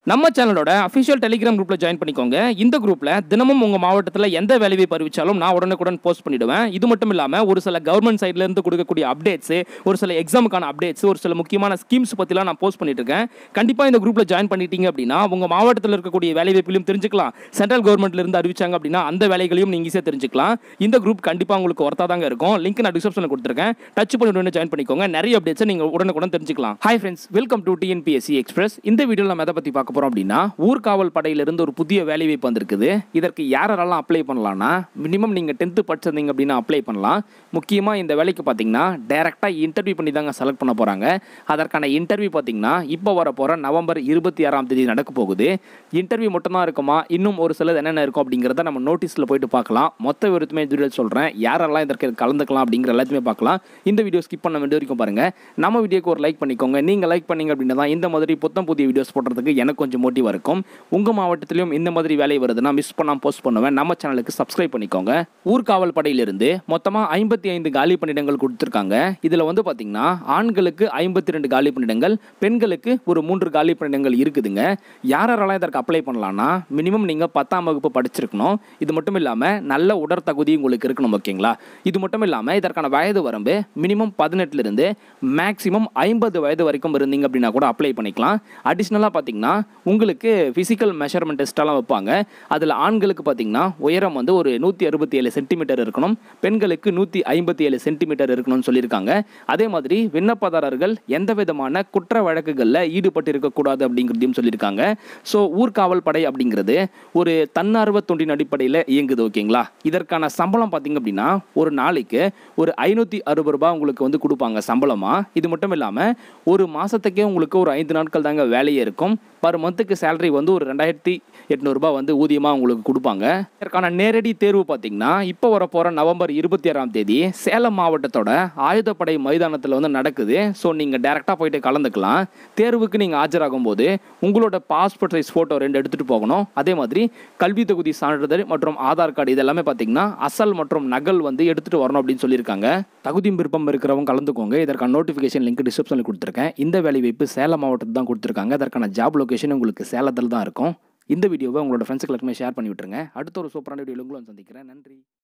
நம்ம சேனலோட official Telegram குரூப்பில் ஜாயின் பண்ணிக்கோங்க இந்த குரூப்பில் தினமும் உங்கள் மாவட்டத்தில் எந்த வேலையை அறிவிச்சாலும் நான் உடனுக்குடன் போஸ்ட் பண்ணிடுவேன் இது மட்டும் இல்லாமல் ஒரு சில கவர்மெண்ட் சைட்லேருந்து கொடுக்கக்கூடிய அப்டேட்ஸ் ஒரு சில எக்ஸாமுக்கான அப்டேட்ஸ் ஒரு சில முக்கியமான ஸ்கீம்ஸ் பற்றிலாம் நான் போஸ்ட் பண்ணிட்டு இருக்கேன் கண்டிப்பாக இந்த குரூப்பில் ஜாயின் பண்ணிட்டீங்க அப்படின்னா உங்கள் மாவட்டத்தில் இருக்கக்கூடிய வேலைவாய்ப்புகளையும் தெரிஞ்சுக்கலாம் சென்ட்ரல் கவர்மெண்ட்ல இருந்து அறிவிச்சாங்க அப்படின்னா அந்த வேலைகளையும் நீங்கள் ஈஸியாக தெரிஞ்சுக்கலாம் இந்த குரூப் கண்டிப்பாக உங்களுக்கு ஒர்த்தா தாங்க இருக்கும் லிங்க் நான் டிஸ்கிரிப்ஷனில் கொடுத்துருக்கேன் டச் பண்ணிட்டு ஜாயின் பண்ணிக்கோங்க நிறைய அப்டேட்ஸை நீங்கள் உடனுக்குடன் தெரிஞ்சுக்கலாம் hi friends welcome to TNPSC express இந்த வீடியோவில் நம்ம எதை பற்றி பார்க்க போகிறோம் அப்படின்னா ஊர்காவல் படையிலிருந்து ஒரு புதிய வேலைவாய்ப்பு வந்திருக்குது இதற்கு யாரெல்லாம் அப்ளை பண்ணலாம்னா மினிமம் நீங்கள் டென்த்து படிச்சிருந்தீங்க அப்படின்னா அப்ளை பண்ணலாம் முக்கியமாக இந்த வேலைக்கு பார்த்தீங்கன்னா டேரெக்டாக இன்டர்வியூ பண்ணி தாங்க செலக்ட் பண்ண போகிறாங்க அதற்கான இன்டர்வியூ பார்த்தீங்கன்னா இப்போ வர போகிற நவம்பர் இருபத்தி ஆறாம் தேதி நடக்க போகுது இன்டர்வியூ மட்டும்தான் இருக்குமா இன்னும் ஒரு சிலது என்னென்ன இருக்கும் அப்படிங்கிறத நம்ம நோட்டீஸில் போயிட்டு பார்க்கலாம் மொத்த விருத்துமே வீடியோ சொல்கிறேன் யாரெல்லாம் இதற்கு கலந்துக்கலாம் அப்படிங்கிற எல்லாத்தையுமே பார்க்கலாம் இந்த வீடியோ ஸ்கிப் பண்ண வேண்டிய வரைக்கும் பாருங்கள் நம்ம வீடியோக்கு ஒரு லைக் பண்ணிக்கோங்க நீங்கள் லைக் பண்ணீங்க அப்படின்னா தான் இந்த மாதிரி புத்தம் புதிய வீடியோஸ் போடுறதுக்கு எனக்கு கொஞ்சம் மோட்டிவாக இருக்கும் உங்கள் மாவட்டத்திலையும் இந்த மாதிரி வேலை வருதுன்னா மிஸ் பண்ணாமல் போஸ்ட் பண்ணுவேன் நம்ம சேனலுக்கு சப்ஸ்கிரைப் பண்ணிக்கோங்க ஊர்காவல் படையிலிருந்து மொத்தமாக ஐம்பத்தி ஐந்து காலி பணியிடங்கள் கொடுத்துருக்காங்க இதில் வந்து பார்த்தீங்கன்னா ஆண்களுக்கு ஐம்பத்தி ரெண்டு காலி பணியிடங்கள் பெண்களுக்கு ஒரு மூன்று காலி பணியிடங்கள் இருக்குதுங்க யாரெல்லாம் இதற்கு அப்ளை பண்ணலாம்னா மினிமம் நீங்கள் பத்தாம் வகுப்பு படிச்சிருக்கணும் இது மட்டும் இல்லாமல் நல்ல உடற்தகுதி உங்களுக்கு இருக்கணும் ஓகேங்களா இது மட்டும் இல்லாமல் இதற்கான வயது வரம்பு மினிமம் பதினெட்டுலேருந்து மேக்ஸிமம் ஐம்பது வயது வரைக்கும் இருந்தீங்க அப்படின்னா கூட அப்ளை பண்ணிக்கலாம் அடிஷ்னலாக பார்த்தீங்கன்னா உங்களுக்கு ஃபிசிக்கல் மெஷர்மெண்ட் டெஸ்ட்டெல்லாம் வைப்பாங்க அதில் ஆண்களுக்கு பார்த்தீங்கன்னா உயரம் வந்து ஒரு நூற்றி அறுபத்தி ஏழு சென்டிமீட்டர் இருக்கணும் பெண்களுக்கு நூற்றி ஐம்பத்தி ஏழு சென்டிமீட்டர் இருக்கணும்னு சொல்லியிருக்காங்க அதே மாதிரி விண்ணப்பதாரர்கள் எந்த விதமான குற்ற வழக்குகளில் ஈடுபட்டு இருக்கக்கூடாது அப்படிங்கிறதையும் சொல்லியிருக்காங்க ஸோ ஊர்காவல் படை அப்படிங்கிறது ஒரு தன்னார்வ தொண்டின் அடிப்படையில் இயங்குது ஓகேங்களா இதற்கான சம்பளம் பார்த்தீங்க அப்படின்னா ஒரு நாளைக்கு ஒரு ஐநூற்றி அறுபது ரூபாய் உங்களுக்கு வந்து கொடுப்பாங்க சம்பளமாக இது மட்டும் இல்லாமல் ஒரு மாதத்துக்கே உங்களுக்கு ஒரு ஐந்து நாட்கள் தாங்க வேலையே இருக்கும் பர் மந்த்துக்கு சேலரி வந்து ஒரு ரெண்டாயிரத்தி எட்நூறுபா வந்து ஊதியமாக உங்களுக்கு கொடுப்பாங்க இதற்கான நேரடி தேர்வு பார்த்தீங்கன்னா இப்போ வர போகிற நவம்பர் இருபத்தி ஆறாம் தேதி சேலம் மாவட்டத்தோட ஆயுதப்படை மைதானத்தில் வந்து நடக்குது ஸோ நீங்கள் டேரெக்டாக போயிட்டு கலந்துக்கலாம் தேர்வுக்கு நீங்கள் ஆஜராகும் போது உங்களோட பாஸ்போர்ட் சைஸ் ஃபோட்டோ ரெண்டு எடுத்துகிட்டு போகணும் அதே மாதிரி கல்வி தொகுதி சான்றிதழ் மற்றும் ஆதார் கார்டு இதெல்லாமே பார்த்தீங்கன்னா அசல் மற்றும் நகல் வந்து எடுத்துகிட்டு வரணும் அப்படின்னு சொல்லியிருக்காங்க தகுதி விருப்பம் இருக்கிறவங்க கலந்துக்கோங்க இதற்கான நோட்டிஃபிகேஷன் லிங்க் டிஸ்கிரிப்ஷனில் கொடுத்துருக்கேன் இந்த வேலை வாய்ப்பு சேலம் மாவட்டத்தில் தான் கொடுத்துருக்காங்க அதற்கான ஜாப் லொகேஷன் உங்களுக்கு சேலத்தில் தான் இருக்கும் இந்த வீடியோவை உங்களோட ஃப்ரெண்ட்ஸுக்கு எல்லாருமே ஷேர் பண்ணி விட்டுருங்க அடுத்த ஒரு சூப்பரான வீடியோவில் உங்களும் சந்திக்கிறேன் நன்றி